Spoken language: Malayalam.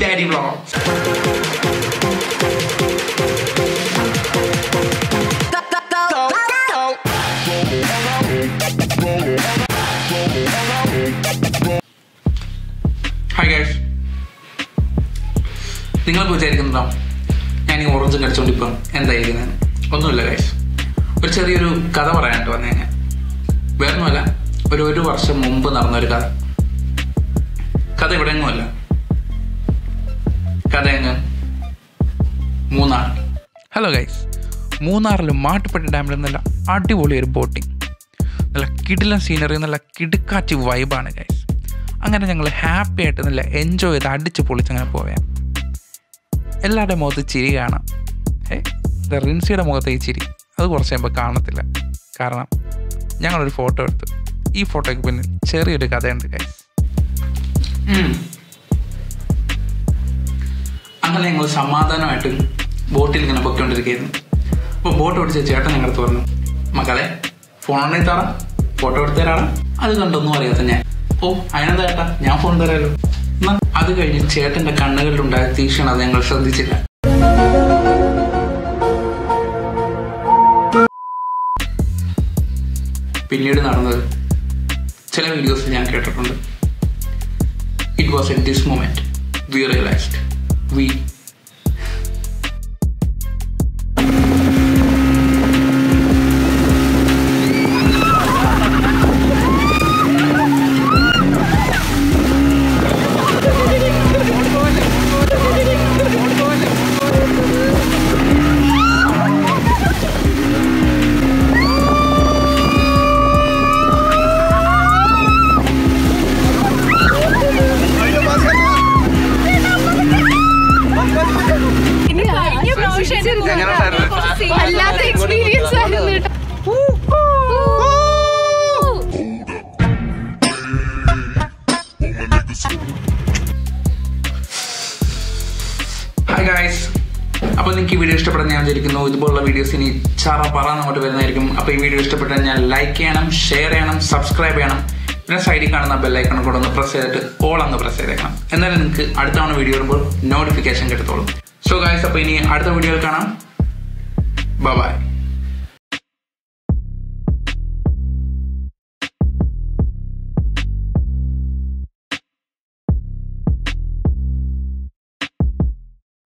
ഡാഡി വ്ളോഗ് ഹായ് ഗൈസ് നിങ്ങൾക്ക് വിചാരിക്കുന്നതോ ഞാൻ ഈ ഓറഞ്ച് കടിച്ചോണ്ട് ഇപ്പം എന്തായിരിക്കുന്നത് ഒന്നുമില്ല ഗൈസ് ഒരു ചെറിയൊരു കഥ പറയാനായിട്ട് വന്നേ ഞാൻ വേറൊന്നുമല്ല ഒരു ഒരു വർഷം മുമ്പ് നടന്നൊരു കഥ കഥ എവിടെയെങ്ങുമല്ല കഥ എങ്ങ് മൂന്നാർ ഹലോ ഗൈസ് മൂന്നാറിൽ മാട്ടുപ്പെട്ടി ഡാമിൽ നല്ല അടിപൊളി ഒരു ബോട്ടിങ് നല്ല കിടിലൻ സീനറി നല്ല കിടുക്കാച്ചി വൈബാണ് ഗൈസ് അങ്ങനെ ഞങ്ങൾ ഹാപ്പി ആയിട്ട് നല്ല എൻജോയ് ചെയ്ത് അടിച്ച് പൊളിച്ചങ്ങനെ പോവാം എല്ലാവരുടെയും മുഖത്ത് ചിരി കാണാം ഏ ഇത് റിൻസിയുടെ മുഖത്തെ ഈ ചിരി അത് കുറച്ച് കഴിയുമ്പോൾ കാണത്തില്ല കാരണം ഞങ്ങളൊരു ഫോട്ടോ എടുത്തു ഈ ഫോട്ടോയ്ക്ക് പിന്നിൽ ചെറിയൊരു കഥയുണ്ട് ഗൈസ് അങ്ങനെ ഞങ്ങൾ സമാധാനമായിട്ട് ബോട്ടിൽ ഇങ്ങനെ പൊയ്ക്കൊണ്ടിരിക്കുകയായിരുന്നു അപ്പോൾ ബോട്ട് ഓടിച്ച ചേട്ടൻ ഞങ്ങളുടെ പറഞ്ഞു മക്കളെ ഫോൺ ഉണ്ടെങ്കിൽ തരാം ഫോട്ടോ എടുത്ത് തരാം അത് കണ്ടൊന്നും അറിയാത്ത ഞാൻ ഓ അതിനെന്താ ചേട്ടാ ഞാൻ ഫോൺ തരാമല്ലോ എന്നാ അത് കഴിഞ്ഞ് ചേട്ടന്റെ കണ്ണുകളിലുണ്ടായ തീക്ഷണത ഞങ്ങൾ ശ്രദ്ധിച്ചില്ല പിന്നീട് നടന്നത് ചില വീഡിയോസ് ഞാൻ കേട്ടിട്ടുണ്ട് it was at this moment we realised we ഇനി കഴിഞ്ഞ പ്രാവശ്യം വല്ലാത്ത എക്സ്പീരിയൻസ് ആയിരുന്നു കേട്ടോ. ഹായ് ഗായ്സ് അപ്പോൾ നിങ്ങൾക്ക് ഈ വീഡിയോ ഇഷ്ടപ്പെടുന്ന ഞാൻ വിചാരിക്കുന്നു ഇതുപോലുള്ള വീഡിയോസ് ഇനി ചറ പറ അങ്ങോട്ട് വരുന്നതായിരിക്കും അപ്പോൾ ഈ വീഡിയോ ഇഷ്ടപ്പെട്ടാൽ ഞാൻ ലൈക്ക് ചെയ്യണം ഷെയർ ചെയ്യണം സബ്സ്ക്രൈബ് ചെയ്യണം പിന്നെ സൈഡിൽ കാണുന്ന ബെല്ലൈക്കണം കൂടെ ഒന്ന് പ്രസ് ചെയ്തിട്ട് ഓൾ അങ്ങ് പ്രസ് ചെയ്തേക്കണം എന്നാലും നിങ്ങൾക്ക് അടുത്ത തവണ വീഡിയോ വരുമ്പോൾ നോട്ടിഫിക്കേഷൻ കിട്ടത്തോളും സോ ഗായ്സ് അപ്പോൾ ഇനി അടുത്ത വീഡിയോയിൽ കാണാം ബൈ